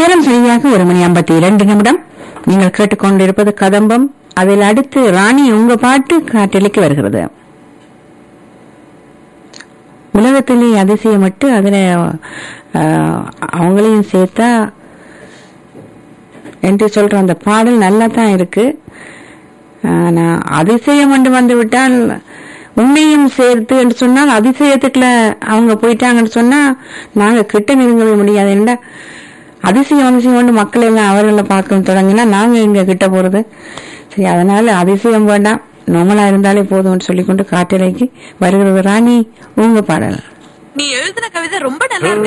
நேரம் சரியாக ஒரு மணி ஐம்பத்தி இரண்டு நிமிடம் நீங்கள் கேட்டுக்கொண்டிருப்பது கதம்பம் அதில் அடுத்து ராணி உங்க பாட்டு காட்டலிக்கு வருகிறது உலகத்திலே அதிசயப்பட்டு அதுல ஆஹ், அவங்களையும் சேர்த்தா என்று சொல்ற அந்த பாடல் நல்லா தான் இருக்கு ஆனா அதிசயம் கொண்டு வந்து விட்டால் உண்மையும் சேர்த்து என்று சொன்னால் அதிசயத்துக்குள்ள அவங்க போயிட்டாங்கன்னு சொன்னா நாங்க கிட்ட நெருங்கவே முடியாது என்ன அதிசயம் அதிசயம் கொண்டு மக்கள் எல்லாம் அவர்களை பார்க்க தொடங்கினா நாங்க எங்க கிட்ட போறது சரி அதனால அதிசயம் வேண்டாம் நார்மலா இருந்தாலே போதும்னு சொல்லிக்கொண்டு காட்டிலைக்கு வருகிறது ராணி உங்க பாடல் நீ எழுதின கவிதை ரொம்ப நல்லா இருக்கு